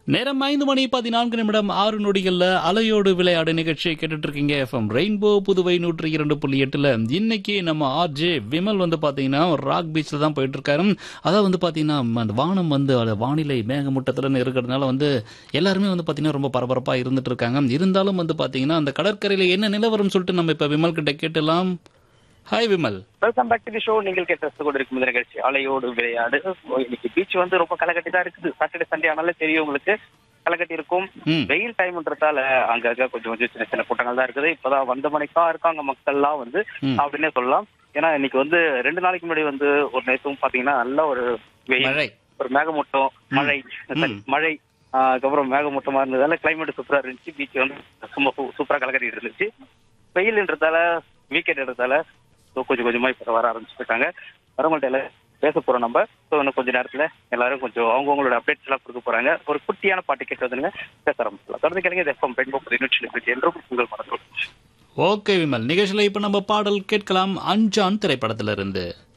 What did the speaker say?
நேரம் ஐந்து மணி பதினான்கு நிமிடம் ஆறு நொடிகள்ல அலையோடு விளையாடு நிகழ்ச்சியை கேட்டுட்டு இருக்கீங்க எஃப்எம் ரெயின்போ புதுவை நூற்றி இரண்டு புள்ளி எட்டுல இன்னைக்கு நம்ம ஆர்ஜே விமல் வந்து பாத்தீங்கன்னா ராக் பீச்ல தான் போயிட்டு இருக்காரு அதான் வந்து பாத்தீங்கன்னா அந்த வானம் வந்து அது வானிலை மேகமூட்டத்துடன் இருக்கிறதுனால வந்து எல்லாருமே வந்து பாத்தீங்கன்னா ரொம்ப பரபரப்பா இருந்துட்டு இருக்காங்க இருந்தாலும் வந்து பாத்தீங்கன்னா அந்த கடற்கரையில என்ன நிலவரம் சொல்லிட்டு நம்ம இப்ப விமல் கிட்ட கேட்டலாம் hi Vimal welcome back to the show நீங்கள் கேட்டு கொண்டு இருக்கும் இந்த நிகழ்ச்சி அலையோடு விளையாடு So, இன்னைக்கு பீச் வந்து ரொம்ப களைகட்டி தான் இருக்குது சாட்டர்டே சண்டே ஆனாலே தெரியும் உங்களுக்கு களைகட்டி இருக்கும் ம். வெயில் டைம்ன்றதால அங்கங்க கொஞ்சம் கொஞ்சம் சின்ன சின்ன கூட்டங்கள் தான் இருக்குது இப்பதான் வந்த மணிக்கா இருக்காங்க மக்கள்லாம் வந்து ம். அப்படின்னே சொல்லலாம் ஏன்னா இன்னைக்கு வந்து ரெண்டு நாளைக்கு முன்னாடி வந்து ஒரு நேரத்தும் பாத்தீங்கன்னா நல்ல ஒரு வெயில் மழை ஒரு மேகமூட்டம் மழை sorry, ம். மழை ஆஹ் அதுக்கப்புறம் மேகமூட்டமா இருந்ததால கிளைமேட் சூப்பரா இருந்துச்சு பீச் வந்து சும்மா சூப்பரா கலக்கட்டிட்டு இருந்துச்சு வெயில்ன்றதால வீக்கெண்ட்ன்றதால ஸோ கொஞ்சம் கொஞ்சமா இப்ப வர ஆரம்பிச்சுருக்காங்க வரவங்கள்ட்ட எல்லாம் பேச போறோம் நம்ம ஸோ இன்னும் கொஞ்ச நேரத்துல எல்லாரும் கொஞ்சம் அவங்கவுங்களோட அப்டேட்ஸ் எல்லாம் கொடுக்க போறாங்க ஒரு குட்டியான பாட்டு கேட்டு வந்துருங்க பேச ஆரம்பிச்சலாம் தொடர்ந்து கேளுங்க இது எஃப்எம் பெண் நிகழ்ச்சி என்றும் உங்கள் மனத்தோடு ஓகே விமல் நிகழ்ச்சியில இப்ப நம்ம பாடல் கேட்கலாம் அஞ்சான் திரைப்படத்திலிருந்து